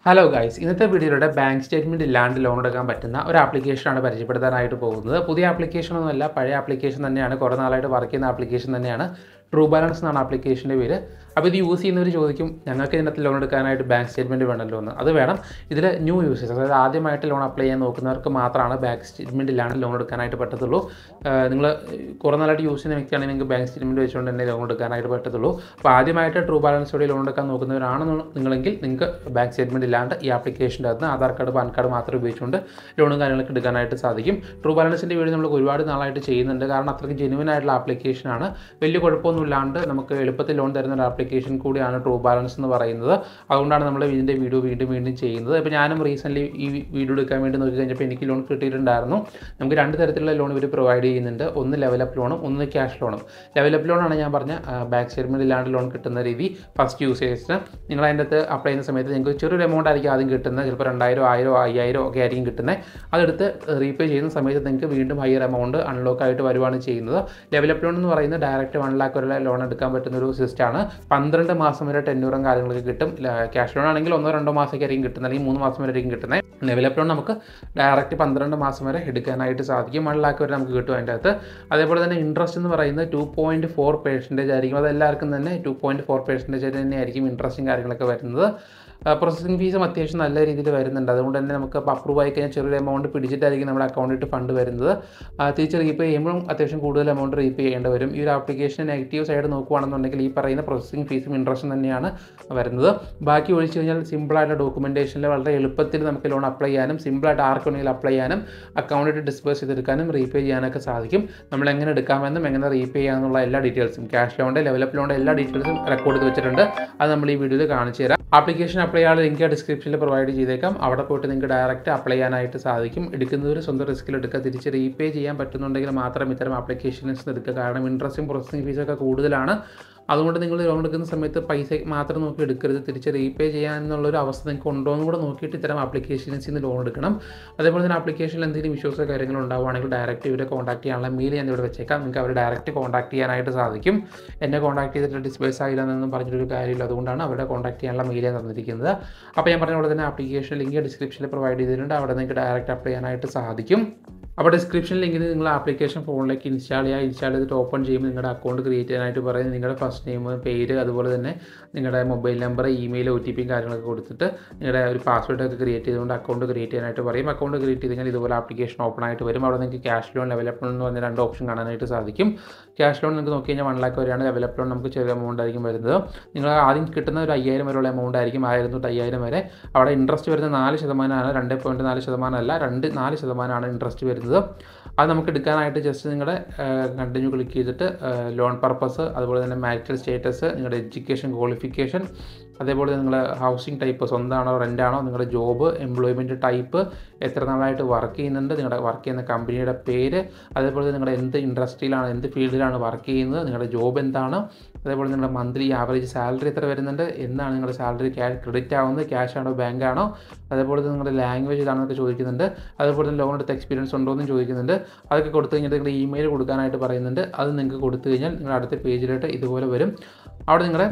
hello guys ഇന്നത്തെ വീഡിയോയിലൂടെ bank statement ഇല്ലാണ്ട് ലോൺ എടുക്കാൻ പറ്റുന്ന ഒരു ആപ്ലിക്കേഷനാണ് പരിചയപ്പെടുത്താനായിട്ട് പോകുന്നത് പുതിയ ആപ്ലിക്കേഷൻ ഒന്നുമല്ല പഴയ ആപ്ലിക്കേഷൻ തന്നെയാണ് കുറേ നാളായിട്ട് വർക്ക് ചെയ്യുന്ന ആപ്ലിക്കേഷൻ തന്നെയാണ് ട്രൂ ബാലൻസ് എന്നാണ് ആപ്ലിക്കേഷൻ്റെ പേര് അപ്പോൾ ഇത് യൂസ് ചെയ്യുന്നവർ ചോദിക്കും ഞങ്ങൾക്ക് ഇതിനകത്ത് ലോൺ എടുക്കാനായിട്ട് ബാങ്ക് സ്റ്റേറ്റ്മെൻറ്റ് വേണമല്ലോ എന്ന് അത് വേണം ഇതിൽ ന്യൂ യൂസേഴ്സ് അതായത് ആദ്യമായിട്ട് ലോൺ അപ്ലൈ ചെയ്യാൻ നോക്കുന്നവർക്ക് മാത്രമാണ് ബാങ്ക് സ്റ്റേറ്റ്മെൻറ്റ് ഇല്ലാണ്ട് ലോൺ എടുക്കാനായിട്ട് പറ്റത്തുള്ളൂ നിങ്ങൾ കുറേ നാളായിട്ട് യൂസ് ചെയ്യുന്ന വ്യക്തിയാണെങ്കിൽ നിങ്ങൾക്ക് ബാങ്ക് സ്റ്റേറ്റ്മെൻറ്റ് വെച്ചുകൊണ്ട് തന്നെ ലോൺ എടുക്കാനായിട്ട് പറ്റത്തുള്ളൂ അപ്പോൾ ആദ്യമായിട്ട് ട്രൂ ബാലൻസോടെ ലോൺ എടുക്കാൻ നോക്കുന്നവരാണ് നിങ്ങളെങ്കിൽ നിങ്ങൾക്ക് ബാങ്ക് സ്റ്റേറ്റ്മെൻറ്റ് ഇല്ലാണ്ട് ഈ ആപ്ലിക്കേഷൻ്റെ അകത്ത് ആധാർ കാർഡ് പാൻ കാർഡ് മാത്രം ഉപയോഗിച്ചുകൊണ്ട് ലോണും കാര്യങ്ങളൊക്കെ എടുക്കാനായിട്ട് സാധിക്കും ട്രൂ ബാലൻസിൻ്റെ വീഡിയോ നമ്മൾ ഒരുപാട് നാളായിട്ട് ചെയ്യുന്നുണ്ട് കാരണം അത്രയ്ക്ക് ജെനുവൻ ആയിട്ടുള്ള ആപ്ലിക്കേഷനാണ് വലിയ കുഴപ്പമൊന്നും ഇല്ലാണ്ട് നമുക്ക് എളുപ്പത്തിൽ ലോൺ തരുന്ന ഒരു ആപ്ലിക്കേഷൻ കൂടിയാണ് ട്രൂ ബാലൻസ് എന്ന് പറയുന്നത് അതുകൊണ്ടാണ് നമ്മൾ ഇതിൻ്റെ വീഡിയോ വീണ്ടും വീണ്ടും ചെയ്യുന്നത് ഇപ്പോൾ ഞാനും റീസെൻ്റ്ലി ഈ വീഡിയോ എടുക്കാൻ വേണ്ടി നോക്കി കഴിഞ്ഞപ്പോൾ എനിക്ക് ലോൺ കിട്ടിയിട്ടുണ്ടായിരുന്നു നമുക്ക് രണ്ട് തരത്തിലുള്ള ലോൺ ഇവർ പ്രൊവൈഡ് ചെയ്യുന്നുണ്ട് ഒന്ന് ലെവലപ്പ് ലോണും ഒന്ന് ക്യാഷ് ലോണും ലെവലപ്പ് ലോണാണ് ഞാൻ പറഞ്ഞ ബാക്ക് സ്റ്റേറ്റ്മെൻറ്റ് ഇല്ലാണ്ട് ലോൺ കിട്ടുന്ന രീതി ഫസ്റ്റ് യൂസേഴ്സിന് നിങ്ങൾ അതിൻ്റെ അകത്ത് അപ്ലൈ ചെയ്യുന്ന സമയത്ത് നിങ്ങൾക്ക് ചെറിയൊരു എമൗണ്ട് ആയിരിക്കും ആദ്യം കിട്ടുന്നത് ചിലപ്പോൾ രണ്ടായിരം ആയിരം അയ്യായിരം ഒക്കെ ആയിരിക്കും കിട്ടുന്നത് അതെടുത്ത് റീപേ ചെയ്യുന്ന സമയത്ത് നിങ്ങൾക്ക് വീണ്ടും ഹയർ എമൗണ്ട് അൺലോക്ക് ആയിട്ട് വരുവാണ് ചെയ്യുന്നത് ലെവലപ്പ് ലോൺ എന്ന് പറയുന്നത് ഡയറക്റ്റ് വൺ ലാക്ക് വരെ ലോൺ എടുക്കാൻ പറ്റുന്ന ഒരു സിസ്റ്റമാണ് പന്ത്രണ്ട് മാസം വരെ ടെന്നൂറും കാര്യങ്ങളൊക്കെ കിട്ടും ക്യാഷ് ലോൺ ആണെങ്കിൽ ഒന്നോ രണ്ടോ മാസമൊക്കെ ആയിരിക്കും കിട്ടുന്നത് അല്ലെങ്കിൽ മൂന്ന് മാസം വരെ ആയിരിക്കും കിട്ടുന്നത് ലെവലപ്പ് ലോൺ നമുക്ക് ഡയറക്റ്റ് പന്ത്രണ്ട് മാസം വരെ എടുക്കാനായിട്ട് സാധിക്കും വൺ ലാക്ക് വരെ നമുക്ക് കിട്ടും അതിൻ്റെ അകത്ത് അതേപോലെ തന്നെ ഇൻട്രസ്റ്റ് എന്ന് പറയുന്നത് ടു പോയിൻറ്റ് ഫോർ പെർസെൻറ്റേജ് ആയിരിക്കും അത് എല്ലാവർക്കും തന്നെ ടു പോയിൻറ്റ് ഫോർ പെർസെൻറ്റേജ് തന്നെ ആയിരിക്കും ഇൻട്രസ്റ്റും കാര്യങ്ങളൊക്കെ വരുന്നത് പ്രോസസ്സിംഗ് ഫീസും അത്യാവശ്യം നല്ല രീതിയിൽ വരുന്നുണ്ട് അതുകൊണ്ട് തന്നെ നമുക്ക് ഇപ്പോൾ അപ്രൂവ് ആയി കഴിഞ്ഞാൽ ചെറിയൊരു എമൗണ്ട് പിടിച്ചിട്ടായിരിക്കും നമ്മുടെ അക്കൗണ്ടിട്ട് ഫണ്ട് വരുന്നത് തിരിച്ച് റീപേ ചെയ്യുമ്പോഴും അത്യാവശ്യം കൂടുതൽ എമൗണ്ട് റീപേ ചെയ്യേണ്ടി വരും ഈ ഒരു ആപ്ലിക്കേഷൻ നെഗറ്റീവ് സൈഡ് നോക്കുകയാണെന്നുണ്ടെങ്കിൽ ഈ പറയുന്ന പ്രോസസ്സിംഗ് ഫീസും ഇൻട്രസ്റ്റും തന്നെയാണ് വരുന്നത് ബാക്കി ഒഴിച്ച് കഴിഞ്ഞാൽ സിമ്പിളായിട്ട് ഡോക്യുമെൻറ്റേഷനിൽ വളരെ എളുപ്പത്തിൽ നമുക്ക് ലോൺ അപ്ലൈ ചെയ്യാനും സിമ്പിളായിട്ട് ആർക്ക് വേണമെങ്കിലും അപ്ലൈ ചെയ്യാനും അക്കൗണ്ടിട്ട് ഡിസ്പേഴ്സ് ചെയ്തെടുക്കാനും റീപേ ചെയ്യാനൊക്കെ സാധിക്കും നമ്മൾ എങ്ങനെ എടുക്കാമെന്നും എങ്ങനെ റീപേ ചെയ്യാമെന്നുള്ള എല്ലാ ഡീറ്റെയിൽസും ക്യാഷ് ലോണിൻ്റെ ലെവലപ്പ് ലോണിൻ്റെ എല്ലാ ഡീറ്റെയിൽസും റെക്കോർഡ് ചെയ്ത് വെച്ചിട്ടുണ്ട് അത് നമ്മൾ ഈ വീഡിയോയിൽ കാണിച്ചു തരാം ആപ്ലിക്കേഷൻ അപ്ലൈ ചെയ്യാൻ ലിങ്ക് ഡിസ്ക്രിപ്ഷനിൽ പ്രൊവൈഡ് ചെയ്തേക്കാം അവിടെ പോയിട്ട് നിങ്ങൾക്ക് ഡയറക്റ്റ് അപ്ലൈ ചെയ്യാനായിട്ട് സാധിക്കും എടുക്കുന്നവർ സ്വന്തം റിസ്കിൽ എടുക്കുക തിരിച്ച് റീപേ ചെയ്യാൻ പറ്റുന്നുണ്ടെങ്കിൽ മാത്രം ഇത്തരം ആപ്ലിക്കേഷൻസ് എടുക്കുക കാരണം ഇൻട്രസ്റ്റും പ്രോസസ്സിംഗ് ഫീസൊക്കെ കൂടുതലാണ് അതുകൊണ്ട് നിങ്ങൾ ലോൺ എടുക്കുന്ന സമയത്ത് പൈസ മാത്രം നോക്കി എടുക്കരുത് തിരിച്ച് റീപേ ചെയ്യാനുള്ളൊരു അവസ്ഥ നിങ്ങൾക്ക് ഉണ്ടോ എന്ന് കൂടെ നോക്കിയിട്ട് ഇത്തരം ആപ്ലിക്കേഷൻസിൽ നിന്ന് ലോൺ എടുക്കണം അതേപോലെ തന്നെ ആപ്ലിക്കേഷനിൽ എന്തെങ്കിലും ഇഷ്യൂസോ കാര്യങ്ങളോ ഉണ്ടാവുകയാണെങ്കിൽ ഡയറക്റ്റ് ഇവരെ കോൺടാക്ട് ചെയ്യാനുള്ള മെയിൽ ഞാൻ ഇവിടെ വെച്ചേക്കാം നിങ്ങൾക്ക് അവർ ഡയറക്റ്റ് കോൺടാക്ട് ചെയ്യാനായിട്ട് സാധിക്കും എന്നെ കോൺടാക്ട് ചെയ്തിട്ട് ഡിസ്പേസ് ആയില്ല എന്നൊന്നും പറഞ്ഞിട്ടൊരു കാര്യമില്ല അതുകൊണ്ടാണ് അവരെ കോൺടാക്ട് ചെയ്യാനുള്ള മെയിൽ ഞാൻ തന്നിരിക്കുന്നത് അപ്പോൾ ഞാൻ പറഞ്ഞ പോലെ തന്നെ ആപ്ലിക്കേഷൻ ലിങ്ക് ഡിസ്ക്രിപ്ഷനിൽ പ്രൊവൈഡ് ചെയ്തിട്ടുണ്ട് അവിടെ നിങ്ങൾക്ക് ഡയറക്റ്റ് അപ്ലൈ ചെയ്യാനായിട്ട് സാധിക്കും അപ്പോൾ ഡിസ്ക്രിപ്ഷൻ ലിങ്കിൽ നിങ്ങൾ ആപ്ലിക്കേഷൻ ഫോണിലേക്ക് ഇൻസ്റ്റാൾ ചെയ്യുക ഇൻസ്റ്റാൾ ചെയ്തിട്ട് ഓപ്പൺ ചെയ്യുമ്പോൾ നിങ്ങളുടെ അക്കൗണ്ട് ക്രിയേറ്റ് ചെയ്യാനായിട്ട് പറയും നിങ്ങളുടെ ഫസ്റ്റ് നെയിം പേര് അതുപോലെ തന്നെ നിങ്ങളുടെ mobile number email O T പിയും കാര്യങ്ങളൊക്കെ കൊടുത്തിട്ട് നിങ്ങളുടെ ഒരു പാസ്വേഡ് ഒക്കെ ക്രിയേറ്റ് ചെയ്തുകൊണ്ട് അക്കൗണ്ട് ക്രിയേറ്റ് ചെയ്യാനായിട്ട് പറയും അക്കൗണ്ട് ക്രിയേറ്റ് ചെയ്ത് കഴിഞ്ഞാൽ ഇതുപോലെ ആപ്ലിക്കേഷൻ ഓപ്പൺ ആയിട്ട് വരും അവിടെ നിങ്ങൾക്ക് ക്യാഷ് ലോൺ ലെവലപ്പ് ലോൺ എന്ന് പറഞ്ഞ രണ്ട് ഓപ്ഷൻ കാണാനായിട്ട് സാധിക്കും ക്യാഷ് ലോൺ നിങ്ങൾക്ക് നോക്കി കഴിഞ്ഞാൽ വൺ ലാക്ക് വരെയാണ് ലെവലപ്പ് ലോൺ നമുക്ക് ചെറിയ എമൗണ്ട് ആയിരിക്കും വരുന്നത് നിങ്ങൾ ആദ്യം കിട്ടുന്ന ഒരു അയ്യായിരം വരെയുള്ള എമൗണ്ട് ആയിരിക്കും ആയിരം തൊട്ട് അയ്യായിരം വരെ അവിടെ ഇൻട്രസ്റ്റ് വരുന്നത് നാല് ശതമാനമാണ് രണ്ട് പോയിൻറ്റ് നാല് ശതമാനം അല്ല രണ്ട് നാല് ശതമാനമാണ് ഇൻട്രസ്റ്റ് വരുന്നത് അത് നമുക്ക് എടുക്കാനായിട്ട് ജസ്റ്റ് നിങ്ങളുടെ കണ്ടിന്യൂ ക്ലിക്ക് ചെയ്തിട്ട് ലോൺ പർപ്പസ് അതുപോലെ തന്നെ മാരിറ്റൽ സ്റ്റേറ്റസ് നിങ്ങളുടെ എഡ്യൂക്കേഷൻ ക്വാളിഫിക്കേഷൻ അതേപോലെ നിങ്ങളുടെ ഹൗസിംഗ് ടൈപ്പ് സ്വന്തമാണോ റെൻ്റാണോ നിങ്ങളുടെ ജോബ് എംപ്ലോയ്മെൻറ്റ് ടൈപ്പ് എത്ര നാളായിട്ട് വർക്ക് ചെയ്യുന്നുണ്ട് നിങ്ങളുടെ വർക്ക് ചെയ്യുന്ന കമ്പനിയുടെ പേര് അതേപോലെ നിങ്ങളുടെ എന്ത് ഇൻഡസ്ട്രിയിലാണ് എന്ത് ഫീൽഡിലാണ് വർക്ക് ചെയ്യുന്നത് നിങ്ങളുടെ ജോബ് എന്താണ് അതേപോലെ നിങ്ങളുടെ മന്ത്ലി ആവറേജ് സാലറി എത്ര വരുന്നുണ്ട് എന്നാണ് നിങ്ങളുടെ സാലറി ക്യാഷ് ക്രെഡിറ്റ് ആവുന്നത് ക്യാഷ് ആണോ ബാങ്ക് ആണോ അതേപോലെ തന്നെ നിങ്ങളുടെ ലാംഗ്വേജ് ഇതാണെന്നൊക്കെ ചോദിക്കുന്നുണ്ട് അതേപോലെ തന്നെ ലോൺ എടുത്ത എക്സ്പീരിയൻസ് ഉണ്ടോ എന്നും ചോദിക്കുന്നുണ്ട് അതൊക്കെ കൊടുത്തു കഴിഞ്ഞാൽ നിങ്ങളുടെ ഇമെയിൽ കൊടുക്കാനായിട്ട് പറയുന്നുണ്ട് അത് നിങ്ങൾക്ക് കൊടുത്തു കഴിഞ്ഞാൽ നിങ്ങളുടെ അടുത്ത പേജിലോട്ട് ഇതുപോലെ വരും അവിടെ നിങ്ങളുടെ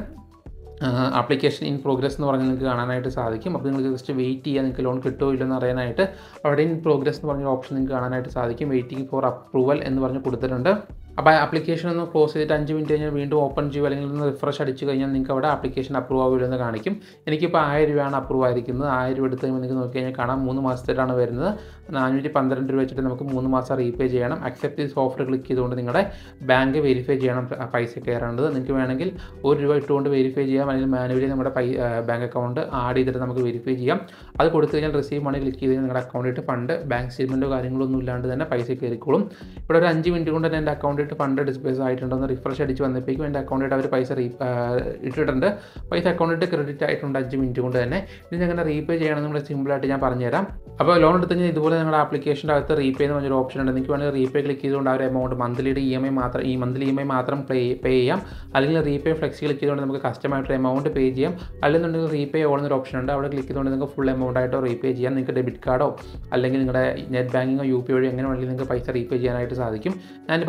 ആപ്ലിക്കേഷൻ ഇൻ പ്രോഗ്രസ് എന്ന് പറഞ്ഞ് നിങ്ങൾക്ക് കാണാനായിട്ട് സാധിക്കും അപ്പോൾ നിങ്ങൾക്ക് ജസ്റ്റ് വെയിറ്റ് ചെയ്യുക നിങ്ങൾക്ക് ലോൺ കിട്ടുമോ ഇല്ലെന്ന് അറിയാനായിട്ട് അവിടെ ഇൻ പ്രോഗ്രസ് എന്ന് പറഞ്ഞ ഓപ്ഷൻ നിങ്ങൾക്ക് കാണാനായിട്ട് സാധിക്കും വെയിറ്റിംഗ് ഫോർ അപ്രൂവൽ എന്ന് പറഞ്ഞ് കൊടുത്തിട്ടുണ്ട് അപ്പോൾ ആപ്ലിക്കേഷൻ ഒന്ന് ക്ലോസ് ചെയ്തിട്ട് അഞ്ച് മിനിറ്റ് കഴിഞ്ഞാൽ വീണ്ടും ഓപ്പൺ ചെയ്യുക അല്ലെങ്കിൽ ഒന്ന് റിഫ്രഷ് അടിച്ച് കഴിഞ്ഞാൽ നിങ്ങൾക്ക് അവിടെ ആപ്ലിക്കേഷൻ അപ്രൂവ് ആവില്ലെന്ന് കാണിക്കും എനിക്കിപ്പോൾ ആയിരം രൂപയാണ് അപ്രൂവ് ആയിരിക്കുന്നത് ആയിരം രൂപ എടുത്ത് കഴിയുമ്പോൾ നിങ്ങൾക്ക് നോക്കി കഴിഞ്ഞാൽ കാണാം മൂന്ന് മാസത്തേക്കാണ് വരുന്നത് നാനൂറ്റി പന്ത്രണ്ട് രൂപ വെച്ചിട്ട് നമുക്ക് മൂന്ന് മാസം റീപേ ചെയ്യണം അക്സെപ്റ്റ് ദിസ് ഓഫർ ക്ലിക്ക് ചെയ്തുകൊണ്ട് നിങ്ങളുടെ ബാങ്ക് വെരിഫൈ ചെയ്യണം പൈസ കയറേണ്ടത് നിങ്ങൾക്ക് വേണമെങ്കിൽ ഒരു രൂപ ഇട്ടുകൊണ്ട് വെരിഫൈ ചെയ്യാം അല്ലെങ്കിൽ മാനുവലി നമ്മുടെ പൈ ബാങ്ക് അക്കൗണ്ട് ആഡ് ചെയ്തിട്ട് നമുക്ക് വെരിഫൈ ചെയ്യാം അത് കൊടുത്തു കഴിഞ്ഞാൽ റിസീവ് മണി ക്ലിക്ക് ചെയ്ത് നിങ്ങളുടെ അക്കൗണ്ടിട്ട് ഫണ്ട് ബാങ്ക് സ്റ്റേറ്റ്മെൻറ്റോ കാര്യങ്ങളൊന്നും ഇല്ലാണ്ട് തന്നെ പൈസ കയറിക്കോളും ഇവിടെ ഒരു അഞ്ച് മിനിറ്റ് കൊണ്ട് തന്നെ എൻ്റെ അക്കൗണ്ടിട്ട് ഫണ്ട് ഡിസ്പേസ് ആയിട്ടുണ്ടെന്ന് റിഫ്രഷ് അടിച്ച് വന്നപ്പോഴേക്കും എൻ്റെ അക്കൗണ്ടിട്ട് അവർ പൈസ റീ ഇട്ടിട്ടുണ്ട് പൈസ അക്കൗണ്ടിട്ട് ക്രെഡിറ്റ് ആയിട്ടുണ്ട് അഞ്ച് മിനിറ്റ് കൊണ്ട് തന്നെ ഇത് എങ്ങനെ റീപേ ചെയ്യണമെന്ന് നമ്മൾ സിമ്പിളായിട്ട് ഞാൻ പറഞ്ഞുതരാം അപ്പോൾ ലോൺ എടുത്ത് കഴിഞ്ഞാൽ ഇതുപോലെ നിങ്ങളുടെ ആപ്ലിക്കേഷൻ്റെ അകത്ത് റീപേ എന്ന് പറഞ്ഞൊരു ഓപ്ഷൻ ഉണ്ട് നിങ്ങൾക്ക് വേണമെങ്കിൽ റീപേ ക്ലിക്ക് ചെയ്തുകൊണ്ട് ആ ഒരു എമൗണ്ട് മന്ത്ലിയുടെ ഇ എം ഐ മാത്രം ഈ മന്ത്ലി ഇ എം ഐ മാത്രം പേ പേ ചെയ്യാം അല്ലെങ്കിൽ റീപേ ഫ്ലെക്സി ക്ലിക്ക് ചെയ്തുകൊണ്ട് നമുക്ക് കസ്റ്റമായിട്ട് എമൗണ്ട് പേ ചെയ്യാം അല്ലെന്നുണ്ടെങ്കിൽ റീപേ ഓടുന്നൊരു ഓപ്ഷൻ ഉണ്ട് അവിടെ ക്ലിക്ക് ചെയ്തുകൊണ്ട് നിങ്ങൾക്ക് ഫുൾ എമൗണ്ട് ആയിട്ടോ റീപേ ചെയ്യാം നിങ്ങൾക്ക് ഡെബിറ്റ് കാർഡോ അല്ലെങ്കിൽ നിങ്ങളുടെ നെറ്റ് ബാങ്കിങ്ങോ യു പി വഴി എങ്ങനെ വേണമെങ്കിലും നിങ്ങൾക്ക് പൈസ റീപേ ചെയ്യാനായിട്ട് സാധിക്കും ഞാനിപ്പോൾ റീപേ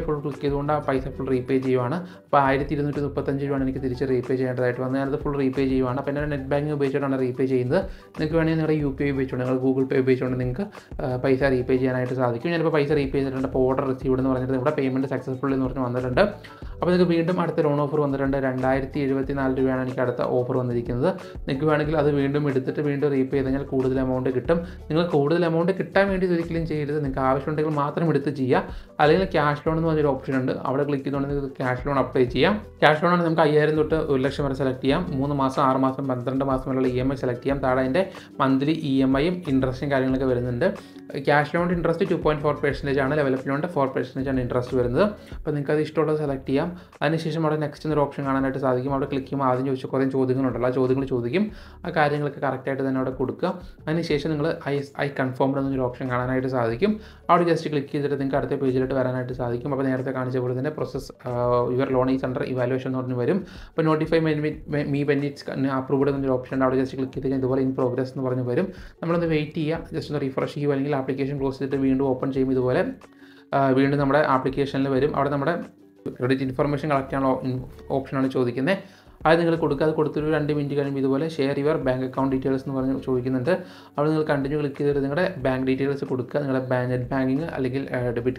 ഫുൾ ക്ലിക്ക് ചെയ്തുകൊണ്ട് ആ പൈസ ഫുൾ റീപേ ചെയ്യുവാണ് അപ്പോൾ ആയിരത്തി ഇരുന്നൂറ്റി മുപ്പത്തഞ്ച് രൂപയാണ് എനിക്ക് തിരിച്ച് റീപേ ചെയ്യേണ്ടതായിട്ട് വന്നത് ഞാനത് ഫുൾ റീപേ ചെയ്യുവാണ് അപ്പോൾ എൻ്റെ നെറ്റ് ബാങ്കിങ് ഉപയോഗിച്ചിട്ടാണ് റീപേ ചെയ്യുന്നത് നിങ്ങൾക്ക് വേണമെങ്കിൽ നിങ്ങളുടെ യു പി ഐ ഉപയോഗിച്ചുകൊണ്ട് നിങ്ങൾ ഗൂഗിൾ പേ ഉപയോഗിച്ചുകൊണ്ട് നിങ്ങൾക്ക് ആ, പൈസ റീപേ ചെയ്യാനായിട്ട് സാധിക്കും ഞാനിപ്പോൾ പൈസ റീപേ ചെയ്തിട്ടുണ്ട് അപ്പോൾ ഓർഡർ റിസീവ്ഡ് എന്ന് പറഞ്ഞിട്ട് ഇവിടെ പേയ്മെൻറ്റ് സക്സസ്ഫുൾ എന്ന് പറഞ്ഞ് വന്നിട്ടുണ്ട് അപ്പോൾ നിങ്ങൾക്ക് വീണ്ടും അടുത്ത ലോൺ ഓഫർ വന്നിട്ടുണ്ട് രണ്ടായിരത്തി എഴുപത്തി നാല് രൂപയാണ് എനിക്ക് അടുത്ത ഓഫർ വന്നിരിക്കുന്നത് നിങ്ങൾക്ക് വേണമെങ്കിൽ അത് വീണ്ടും എടുത്തിട്ട് വീണ്ടും റീപേ ചെയ്ത് കഴിഞ്ഞാൽ കൂടുതൽ എമൗണ്ട് കിട്ടും നിങ്ങൾ കൂടുതൽ എമൗണ്ട് കിട്ടാൻ വേണ്ടി ഇത് ഒരിക്കലും ചെയ്യരുത് നിങ്ങൾക്ക് ആവശ്യമുണ്ടെങ്കിൽ മാത്രം എടുത്ത് ചെയ്യുക അല്ലെങ്കിൽ ക്യാഷ് ലോൺ എന്ന് പറഞ്ഞൊരു ഓപ്ഷൻ ഉണ്ട് അവിടെ ക്ലിക്ക് ചെയ്തുകൊണ്ട് നിങ്ങൾക്ക് ക്യാഷ് ലോൺ അപ്ലൈ ചെയ്യാം ക്യാഷ് ലോൺ ആണ് നമുക്ക് അയ്യായിരം തൊട്ട് ഒരു ലക്ഷം വരെ സെലക്ട് ചെയ്യാം മൂന്ന് മാസം ആറ് മാസം പന്ത്രണ്ട് മാസം വരെയുള്ള ഇ എം ഐ സെലക്ട് ചെയ്യാം താഴെ അതിൻ്റെ മന്ത്ലി ഇ എം ഐയും ഇൻട്രസ്റ്റും കാര്യങ്ങളൊക്കെ വരുന്നുണ്ട് cash loan interest two point four percentage ആണ് ഡെവലപ്പ് ലോണിൻ്റെ ഫോർ പെർസെൻറ്റേജ് ആണ് ഇൻട്രസ്റ്റ് വരുന്നത് അപ്പോൾ നിങ്ങൾക്ക് അത് ഇഷ്ടമുള്ളത് സെലക്ട് ചെയ്യാം അതിനുശേഷം അവിടെ നെക്സ്റ്റ് എന്നൊരു ഓപ്ഷൻ കാണാനായിട്ട് സാധിക്കും അവിടെ ക്ലിക്ക് ചെയ്യുമ്പോൾ ആദ്യം ചോദിച്ച കുറേ ചോദ്യങ്ങളുണ്ടല്ലോ ആ ചോദ്യങ്ങൾ ചോദിക്കും ആ കാര്യങ്ങളൊക്കെ കറക്റ്റായിട്ട് തന്നെ അവിടെ കൊടുക്കുക അതിനുശേഷം നിങ്ങൾ ഐ ഐ കൺഫേംഡ് എന്നൊരു ഓപ്ഷൻ കാണാനായിട്ട് സാധിക്കും അവിടെ ജസ്റ്റ് ക്ലിക്ക് ചെയ്തിട്ട് നിങ്ങൾക്ക് അടുത്ത പേജിലോട്ട് വരാനായിട്ട് സാധിക്കും അപ്പോൾ നേരത്തെ കാണിച്ച പോലെ തന്നെ process your loan is under evaluation എന്ന് പറഞ്ഞ് വരും അപ്പോൾ notify me when it's approved എന്നൊരു ഓപ്ഷൻ ഉണ്ട് അവിടെ ജസ്റ്റ് ക്ലിക്ക് ചെയ്ത് കഴിഞ്ഞാൽ ഇതുപോലെ ഇൻ പ്രോഗ്രസ് എന്ന് പറഞ്ഞ് വരും നമ്മളൊന്ന് വെയിറ്റ് ചെയ്യുക ജസ്റ്റ് ഒന്ന് റിഫ്രഷ് ചെയ്യുക അല്ലെങ്കിൽ ആപ്ലിക്കേഷൻ ക്ലോസ് ചെയ്തിട്ട് വീണ്ടും ഓപ്പൺ ചെയ്യുമ്പോൾ ഇതുപോലെ ആ, വീണ്ടും നമ്മുടെ ആപ്ലിക്കേഷനിൽ വരും അവിടെ നമ്മുടെ ക്രെഡിറ്റ് ഇൻഫർമേഷൻ കളക്ട് ചെയ്യാനുള്ള ഓപ്ഷനാണ് ചോദിക്കുന്നത് അത് നിങ്ങൾ കൊടുക്കുക അത് കൊടുത്തൊരു രണ്ട് മിനിറ്റ് കഴിയുമ്പോൾ ഇതുപോലെ share your bank account details എന്ന് പറഞ്ഞ് ചോദിക്കുന്നുണ്ട് അവിടെ നിങ്ങൾ കണ്ടിന്യൂ ക്ലിക്ക് ചെയ്തിട്ട് നിങ്ങളുടെ ബാങ്ക് ഡീറ്റെയിൽസ് കൊടുക്കുക നിങ്ങളുടെ നെറ്റ് ബാങ്കിങ് അല്ലെങ്കിൽ ഡെബിറ്റ്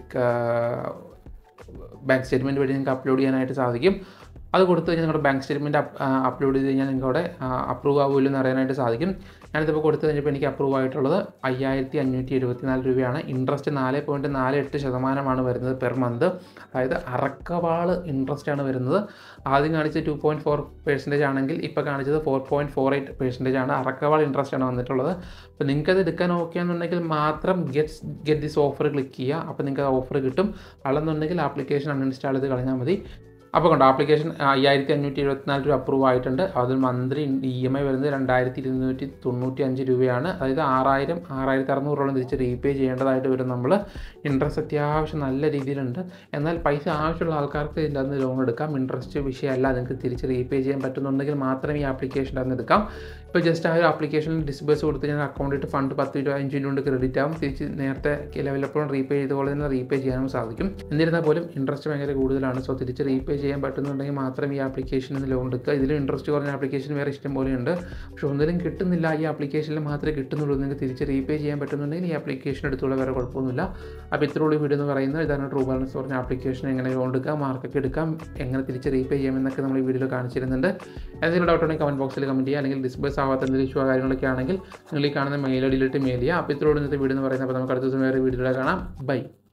ബാങ്ക് സ്റ്റേറ്റ്മെൻറ്റ് വഴി നിങ്ങൾക്ക് അപ്ലോഡ് ചെയ്യാനായിട്ട് സാധിക്കും അത് കൊടുത്തു കഴിഞ്ഞാൽ നിങ്ങളുടെ ബാങ്ക് സ്റ്റേറ്റ്മെൻറ്റ് അപ്ലോഡ് ചെയ്ത് കഴിഞ്ഞാൽ നിങ്ങൾക്ക് അവിടെ അപ്രൂവ് ആവുമല്ലോ എന്ന് അറിയാനായിട്ട് സാധിക്കും ഞാനിതിപ്പോൾ കൊടുത്തു കഴിഞ്ഞപ്പോൾ എനിക്ക് അപ്രൂവ് ആയിട്ടുള്ളത് അയ്യായിരത്തി അഞ്ഞൂറ്റി എഴുപത്തിനാല് രൂപയാണ് ഇൻട്രസ്റ്റ് നാല് പോയിൻറ്റ് നാല് എട്ട് ശതമാനമാണ് വരുന്നത് പെർ മന്ത് അതായത് അറക്കവാൾ ഇൻട്രസ്റ്റ് ആണ് വരുന്നത് ആദ്യം കാണിച്ചത് ടു പോയിൻറ്റ് ഫോർ പെർസെൻറ്റേജ് ആണെങ്കിൽ ഇപ്പോൾ കാണിച്ചത് four point four eight percentage ആണ് അറക്കവാൾ ഇൻട്രസ്റ്റ് ആണ് വന്നിട്ടുള്ളത് അപ്പോൾ നിങ്ങൾക്ക് അത് എടുക്കാൻ ഓക്കെ എന്നുണ്ടെങ്കിൽ മാത്രം gets get this offer click ചെയ്യുക അപ്പോൾ നിങ്ങൾക്ക് ഓഫർ കിട്ടും അല്ലെന്നുണ്ടെങ്കിൽ ആപ്ലിക്കേഷൻ അൺഇൻസ്റ്റാൾ ചെയ്ത് കളഞ്ഞാൽ മതി അപ്പോൾ കണ്ടോ ആപ്ലിക്കേഷൻ അയ്യായിരത്തി അഞ്ഞൂറ്റി എഴുപത്തിനാല് രൂപ അപ്രൂവ് ആയിട്ടുണ്ട് അതിൽ മന്ത്ലി ഇ എം ഐ വരുന്നത് രണ്ടായിരത്തി ഇരുന്നൂറ്റി തൊണ്ണൂറ്റി അഞ്ച് രൂപയാണ് അതായത് ആറായിരം ആറായിരത്തി അറുന്നൂറോളം തിരിച്ച് റീപേ ചെയ്യേണ്ടതായിട്ട് വരും നമ്മൾ ഇൻട്രസ്റ്റ് അത്യാവശ്യം നല്ല രീതിയിലുണ്ട് എന്നാൽ പൈസ ആവശ്യമുള്ള ആൾക്കാർക്ക് ഇതിൻ്റെ അന്ന് ലോൺ എടുക്കാം ഇൻട്രസ്റ്റ് വിഷയമല്ല നിങ്ങൾക്ക് തിരിച്ച് റീപേ ചെയ്യാൻ പറ്റുന്നുണ്ടെങ്കിൽ മാത്രമേ ഈ ആപ്ലിക്കേഷൻ്റെ അന്ന് എടുക്കാം ഇപ്പോൾ ജസ്റ്റ് ആ ഒരു ആപ്ലിക്കേഷനിൽ ഡിസ്ബേഴ്സ് കൊടുത്ത് ഞാൻ അക്കൗണ്ടിട്ട് ഫണ്ട് പത്ത് രൂപ അഞ്ച് രൂപ കൊണ്ട് ക്രെഡിറ്റ് ആവും തിരിച്ച് നേരത്തെ ലെവലപ്പോഴും റീപേ ചെയ്ത പോലെ തന്നെ റീപേ ചെയ്യാനും സാധിക്കും എന്നിരുന്നാൽ പോലും ഇൻട്രസ്റ്റ് ഭയങ്കര കൂടുതലാണ് സോ തിരിച്ച് റീപേ ചെയ്യാൻ പറ്റുന്നുണ്ടെങ്കിൽ മാത്രം ഈ ആപ്ലിക്കേഷനിൽ നിന്ന് ലോൺ എടുക്കുക ഇതിലും ഇൻട്രസ്റ്റ് കുറഞ്ഞ ആപ്ലിക്കേഷൻ വേറെ ഇഷ്ടം പോലെയുണ്ട് പക്ഷേ ഒന്നിലും കിട്ടുന്നില്ല ഈ ആപ്ലിക്കേഷനിൽ മാത്രമേ കിട്ടുന്നുള്ളൂ നിങ്ങൾക്ക് തിരിച്ച് റീപേ ചെയ്യാൻ പറ്റുന്നുണ്ടെങ്കിൽ ഈ ആപ്ലിക്കേഷൻ എടുത്തുള്ള വേറെ കുഴപ്പമൊന്നുമില്ല അപ്പോൾ ഇത്രയുള്ള വീഡിയോ എന്ന് പറയുന്നത് ഇതാണ് ട്രൂ ബാലൻസ് പറഞ്ഞ ആപ്ലിക്കേഷൻ എങ്ങനെ ലോൺ എടുക്കാം മാർക്കൊക്കെ എടുക്കാം എങ്ങനെ തിരിച്ച് റീപേ ചെയ്യാമെന്നൊക്കെ നമ്മൾ ഈ വീഡിയോയിൽ കാണിച്ചിരുന്നുണ്ട് എന്തെങ്കിലും ഡൗട്ട് ഉണ്ടെങ്കിൽ കമൻറ്റ് ബോക്സിൽ കമൻറ്റ് ചെയ്യുക അല്ലെങ്കിൽ ഡിസ്ബേസ് ആവാത്ത എന്തെങ്കിലും ഇഷ്യൂ കാര്യങ്ങളൊക്കെ ആണെങ്കിൽ നിങ്ങൾ ഈ കാണുന്ന മെയിൽ ഐ ഡിയിലിട്ട് മെയിൽ ചെയ്യുക അപ്പോൾ ഇത്രയോട് ഇന്നത്തെ വീഡിയോ എന്ന് പറയുന്നത് അപ്പോൾ നമുക്ക് അടുത്ത ദിവസം വേറെ വീഡിയോയിൽ കാണാം ബൈ